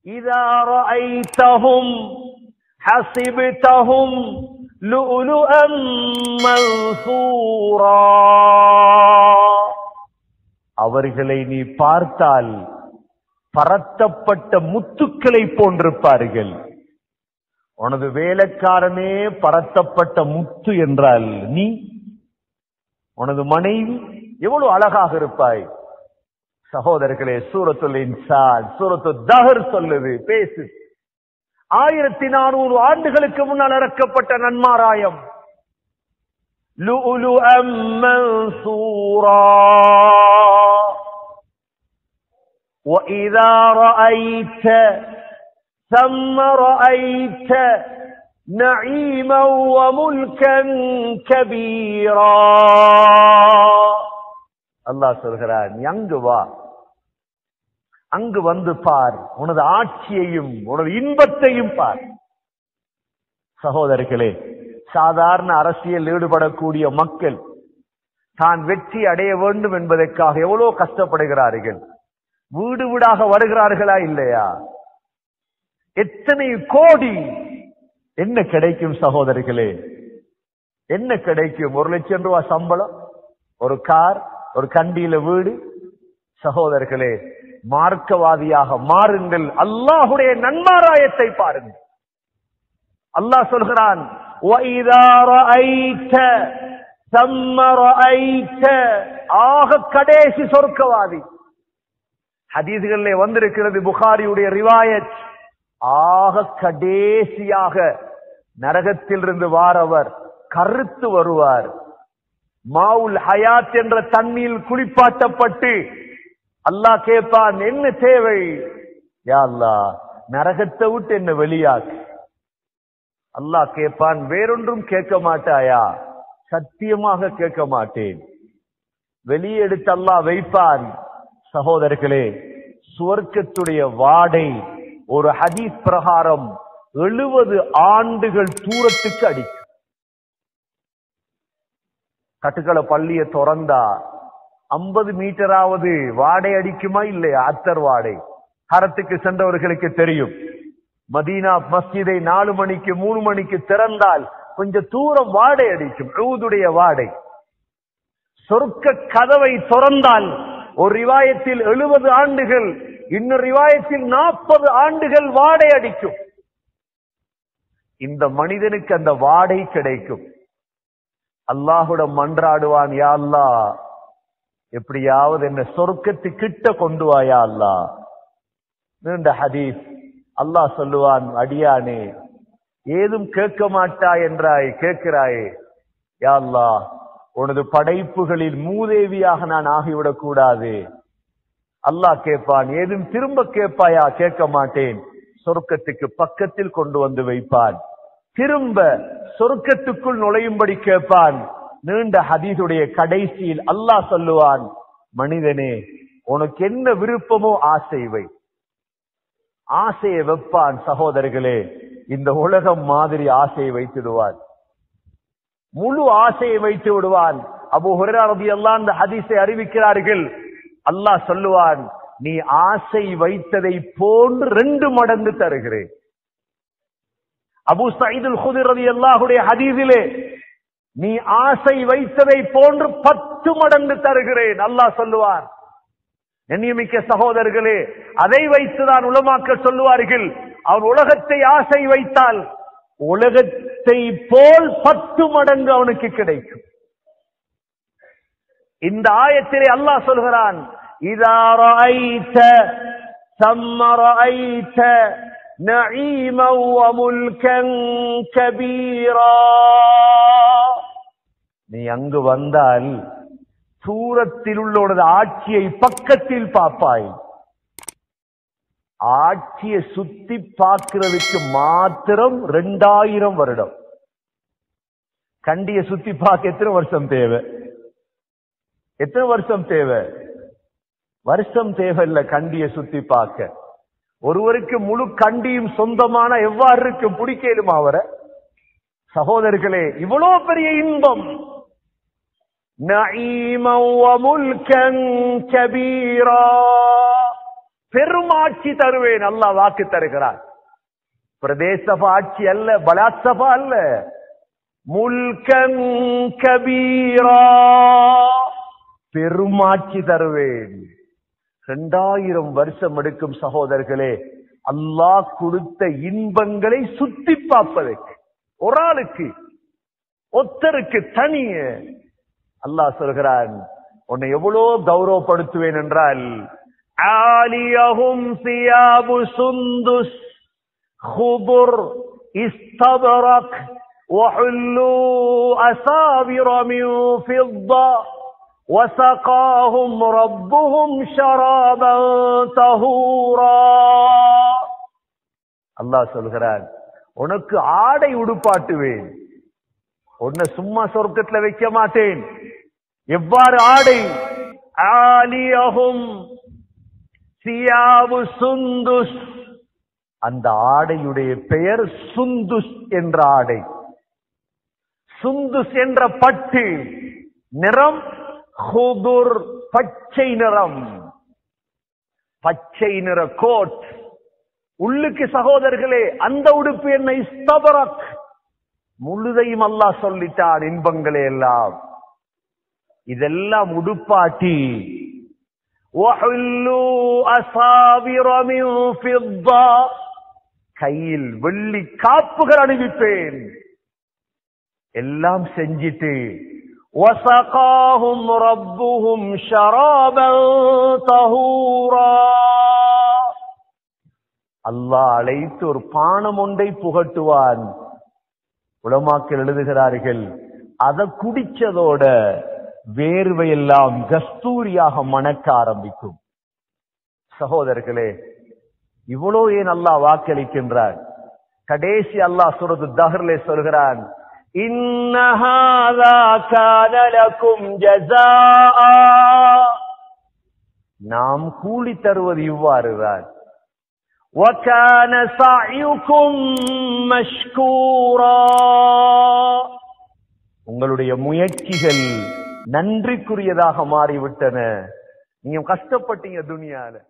إذا رأيتهم حسبتهم لؤلؤا منثورا அவர்களை நீ பார்த்தால் பரத்தப்பட்ட முத்துக்களை போன்றிருப்பார்கள் உனது வேலைக்காரனே பரத்தப்பட்ட முத்து என்றால் நீ உனது மனைவி எவ்வளவு அழகாக இருப்பாய் சகோதரர்களே சூரத்துல் இன்சான் சூரத்து தஹர் சொல்லுது பேசு ஆயிரத்தி நானூறு ஆண்டுகளுக்கு முன்னால் இறக்கப்பட்ட நன்மாராயம் لؤلؤا منثورا وإذا رأيت ثم رأيت نعيما وملكا كبيرا அல்லாஹ் சொல்கிறார் நீ அங்கு வா அங்கு வந்து பார் உனது ஆட்சியையும் உனது இன்பத்தையும் பார் சகோதரர்களே சாதாரண அரசியல் ஈடுபடக்கூடிய மக்கள் தான் வெற்றி அடைய வேண்டும் என்பதற்காக எவ்வளவு கஷ்டப்படுகிறார்கள் வீடு வீடாக வருகிறார்களா இல்லையா எத்தனை கோடி என்ன கிடைக்கும் சகோதரிகளே என்ன கிடைக்கும் ஒரு லட்சம் ரூபாய் சம்பளம் ஒரு கார் ஒரு கண்டியில வீடு சகோதரர்களே மார்க்கவாதியாக மாறுங்கள் அல்லாஹுடைய நன்மாராயத்தை பாருங்கள் அல்லாஹ் சொல்கிறான் وَإِذَا رَأَيْتَ ثَمَّ رَأَيْتَ ஆக கடைசி சொர்க்கவாதி ஹதீஸ்களிலே வந்திருக்கிறது புகாரியுடைய ரிவாயத் ஆக கடைசியாக நரகத்திலிருந்து வாரவர் கருத்து வருவார் மாவுல் ஹயாத் என்ற தண்ணீர் குளிப்பாட்டப்பட்டு அல்லாஹ் கேட்பான் என்ன தேவை யா அல்லாஹ் நரகத்தை விட்டு என்ன வெளியாக்கு அல்லாஹ் கேட்பான் வேறொன்றும் கேட்க மாட்டாயா சத்தியமாக கேட்க மாட்டேன் வெளியே எடுத்து அல்லாஹ் வைப்பான் சகோதரர்களே சுவர்க்கத்துடைய வாடை ஒரு ஹதீஸ் பிரகாரம் எழுபது ஆண்டுகள் தூரத்துக்கு அடிக்கும் கட்டுக்களை பள்ளிய திறந்தா ஐம்பது மீட்டராவது வாடை அடிக்குமா இல்லையா அத்தர் வாடை ஹரத்துக்கு சென்றவர்களுக்கு தெரியும் மதீனா மஸ்ஜிதை நாலு மணிக்கு மூணு மணிக்கு திறந்தால் கொஞ்சம் தூரம் வாடை அடிக்கும் ஊதுடைய வாடை சொர்க்க கதவை திறந்தால் ஒரு ரிவாயத்தில் எழுபது ஆண்டுகள் இன்னொரு ரிவாயத்தில் நாற்பது ஆண்டுகள் வாடை அடிக்கும் இந்த மனிதனுக்கு அந்த வாடை கிடைக்கும் அல்லாஹுடன் மன்றாடுவான் யா அல்லா எப்படியாவது என்ன சொர்க்கத்து கிட்ட கொண்டு வாயா அல்லா நீண்ட ஹதீஸ் அல்லாஹ் சொல்லுவான் அடியானே ஏதும் கேட்க மாட்டாய் என்றாய் கேட்கிறாயே யா அல்லாஹ் உனது படைப்புகளில் மூதேவியாக நான் ஆகிவிடக் கூடாது அல்லாஹ் கேட்பான் ஏதும் திரும்ப கேட்பாயா கேட்க மாட்டேன் சொர்க்கத்துக்கு பக்கத்தில் கொண்டு வந்து வைப்பான் திரும்ப சொர்க்கத்துக்குள் நுழையும்படி கேட்பான் நீண்ட ஹதீதுடைய கடைசியில் அல்லாஹ் சொல்லுவான் மனிதனே உனக்கு என்ன விருப்பமோ ஆசை வை ஆசையை வைப்பான் சகோதரர்களே இந்த உலகம் மாதிரி ஆசையை வைத்திடுவான் முழு ஆசையை வைத்து விடுவான் அபு ஹுரபி எல்லாம் இந்த ஹதீஸை அறிவிக்கிறார்கள் அல்லாஹ் சொல்லுவான் நீ ஆசை வைத்ததை போன்று ரெண்டு மடங்கு தருகிறேன் அபு சயீதுல் குதிர் ரதி அல்லாஹுடைய ஹதீஸிலே நீ ஆசை வைத்ததை போன்று பத்து மடங்கு தருகிறேன் அல்லாஹ் சொல்லுவான் எண்ணியமிக்க சகோதரர்களே அதை வைத்துதான் உலமாக்கள் சொல்லுவார்கள் அவன் உலகத்தை ஆசை வைத்தால் உலகத்தை போல் பத்து மடங்கு அவனுக்கு கிடைக்கும் இந்த ஆயத்திலே அல்லாஹ் சொல்கிறான் இதா ரஅய்த ثم رأيت نعيما وملكا كبيرا நீ அங்கு வந்தால் தூரத்தில் உள்ள உனது ஆட்சியை பக்கத்தில் பார்ப்பாய் ஆட்சியை சுத்தி பார்க்கிறதுக்கு மாத்திரம் ரெண்டாயிரம் வருடம் கண்டிய சுத்தி பார்க்க எத்தனை வருஷம் தேவை எத்தனை வருஷம் தேவை வருஷம் தேவை இல்ல கண்டிய சுத்தி பார்க்க ஒருவருக்கு முழு கண்டியும் சொந்தமான எவ்வாறு இருக்கும் பிடிக்கலுமா அவரை சகோதரர்களே இவ்வளவு பெரிய இன்பம் نعيما وملكا كبيرا பெருமாட்சி தருவேன் அல்லாஹ் வாக்கு தருகிறார் பிரதேச ஆட்சி அல்ல பலாத்சபா அல்ல முல்கன் கபீரா பெருமாட்சி தருவேன் இரண்டாயிரம் வருஷம் எடுக்கும் சகோதரர்களே அல்லாஹ் கொடுத்த இன்பங்களை சுத்தி பார்ப்பதற்கு ஒரு ஆளுக்கு ஒத்தருக்கு தனிய அல்லாஹ் சொல்கிறான் உன்னை எவ்வளவு கௌரவப்படுத்துவேன் என்றால் ஆலியஹும் சியாபு சுந்துஸ் خضر استبرق وحلوا أساور من فضة وسقاهم ربهم شرابا طهورا அல்லாஹ் சொல்கிறான் உனக்கு ஆடை உடுப்பாட்டுவேன் உன்னை சும்மா சொர்க்கத்துல வைக்க மாட்டேன் எவ்வாறு ஆடை ஆலியகும் சியாவு சுந்துஸ் அந்த ஆடையுடைய பெயர் சுந்துஸ் என்ற ஆடை சுந்துஸ் என்ற பட்டு நிறம் ஹுதுர் பச்சை நிறம் பச்சை நிற கோட் உள்ளுக்கு சகோதரர்களே அந்த உடுப்பு என்ன இஸ்தபரக் முழுதையும் அல்லாஹ் சொல்லிட்டான் இன்பங்களே எல்லாம் இதெல்லாம் உடுப்பாட்டி وَحُلُّوا أَسَاوِرَ مِن فِضَّةٍ கையில் வெள்ளி காப்புகள் அணிவிப்பேன் எல்லாம் செஞ்சிட்டு وَسَقَاهُمْ رَبُّهُمْ شَرَابًا طَهُورًا அல்லாஹ் அழைத்து ஒரு பானம் ஒன்றை புகட்டுவான் உலமாக்கள் எழுதுகிறார்கள் அதை குடிச்சதோட வேர்வையெல்லாம் கஸ்தூரியாக மணக்க ஆரம்பிக்கும் சகோதரர்களே இவ்வளோ ஏன் அல்லாஹ் வாக்களிக்கின்றான் கடைசி அல்லாஹ் சுரது தஹர்லே சொல்கிறான் إن هذا كان لكم جزاء நாம் கூலி தருவது இவ்வாறுதான் وكان سعيكم مشكورا உங்களுடைய முயற்சிகள் நன்றிக்குரியதாக மாறிவிட்டன நீங்க கஷ்டப்பட்டீங்க துனியால